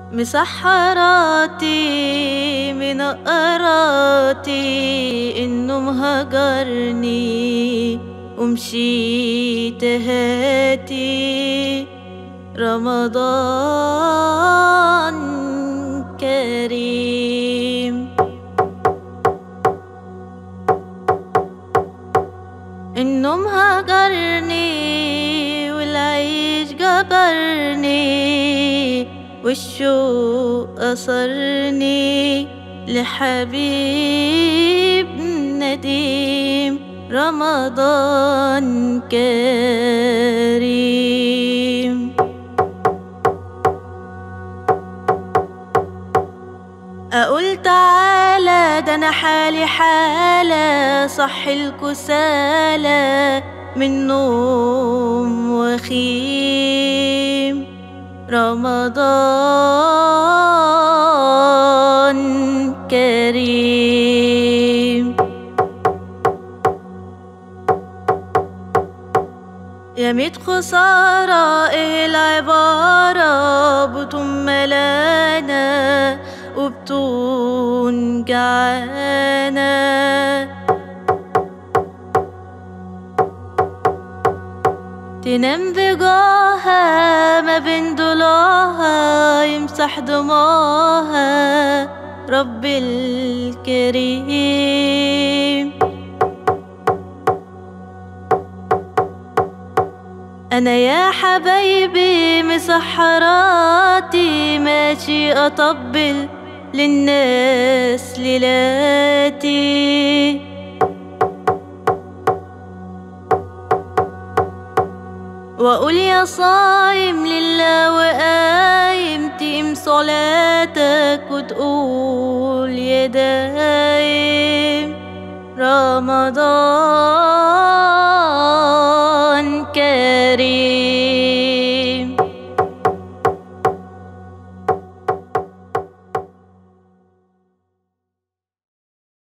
مسحراتي منقراتي انه مهجرني ومشيت هاتي رمضان كريم انه مهجرني والعيش جبرني والشوق أصرني لحبيب نديم رمضان كريم أقول تعالى ده أنا حالي حالة صح الكسالى من نوم وخيم رمضان كريم يا ميت خسارة ايه العبارة بطون ملانة وبطون جعانة تنام بجاها ما بين ضلوعها يمسح دموعها رب الكريم أنا يا حبايبي مسحراتي ماشي أطبل للناس ليلاتي وأقول يا صايم لله وقايم تقيم صلاتك وتقول يا دايم رمضان